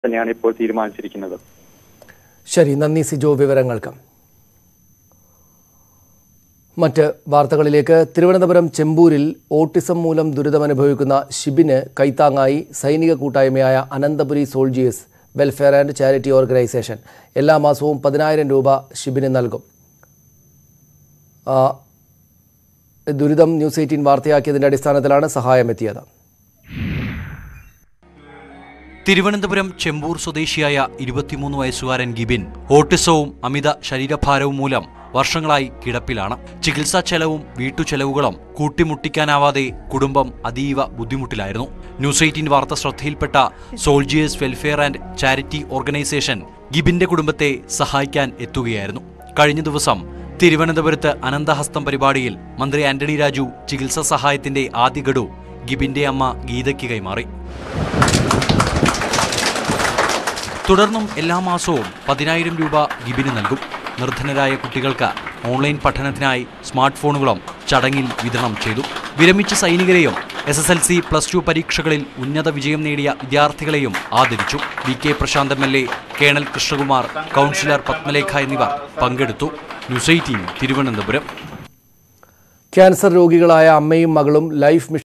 തന്നെയാണ് ഇപ്പോൾ തീരുമാനിച്ചിരിക്കുന്നത് ശരി നന്ദി സിജോ വിവരങ്ങൾക്ക് മറ്റ് വാർത്തകളിലേക്ക് തിരുവനന്തപുരം ചെമ്പൂരിൽ ഓട്ടിസം മൂലം ദുരിതമനുഭവിക്കുന്ന ഷിബിന് കൈത്താങ്ങായി സൈനിക കൂട്ടായ്മയായ Ananthapuri soldiers welfare and charity organisation എല്ലാ മാസവും പതിനായിരം രൂപ ഷിബിന് നൽകും ആ, ദുരിതം ന്യൂസ് എയ്റ്റീൻ വാർത്തയാക്കിയതിന്റെ അടിസ്ഥാനത്തിലാണ് സഹായം എത്തിയത് തിരുവനന്തപുരം ചെമ്പൂർ സ്വദേശിയായ ഇരുപത്തിമൂന്ന് വയസ്സുകാരൻ ഗിബിൻ ഓട്ടിസവും അമിത ശരീരഭാരവും മൂലം വർഷങ്ങളായി കിടപ്പിലാണ് ചികിത്സാ ചെലവും വീട്ടുചെലവുകളും കൂട്ടിമുട്ടിക്കാനാവാതെ കുടുംബം അതീവ ബുദ്ധിമുട്ടിലായിരുന്നു ന്യൂസ് എയ്റ്റീൻ വാർത്ത ശ്രദ്ധയിൽപ്പെട്ട soldiers welfare and charity organisation ഗിബിന്റെ കുടുംബത്തെ സഹായിക്കാൻ എത്തുകയായിരുന്നു കഴിഞ്ഞ ദിവസം തിരുവനന്തപുരത്ത് അനന്തഹസ്തം പരിപാടിയിൽ മന്ത്രി ആന്റണി രാജു ചികിത്സാ സഹായത്തിന്റെ ആദ്യ ഗഡു ഗിബിന്റെ അമ്മ ഗീതയ്ക്ക് കൈമാറി തുടർന്നും എല്ലാ മാസവും പതിനായിരം രൂപ ഗിബിന് നൽകും നിർധനരായ കുട്ടികൾക്ക് ഓൺലൈൻ പഠനത്തിനായി സ്മാർട്ട് ഫോണുകളും ചടങ്ങിൽ വിതരണം ചെയ്തു വിരമിച്ച സൈനികരെയും S S L C plus two പരീക്ഷകളിൽ ഉന്നത വിജയം നേടിയ വിദ്യാർത്ഥികളെയും ആദരിച്ചു V K Prashanth M L A colonel Krishnakumar councillor Padmalekha എന്നിവർ പങ്കെടുത്തു ന്യൂസ് എയ്റ്റീൻ തിരുവനന്തപുരം ക്യാൻസർ രോഗികളായ അമ്മയും മകളും ലൈഫ് മിഷൻ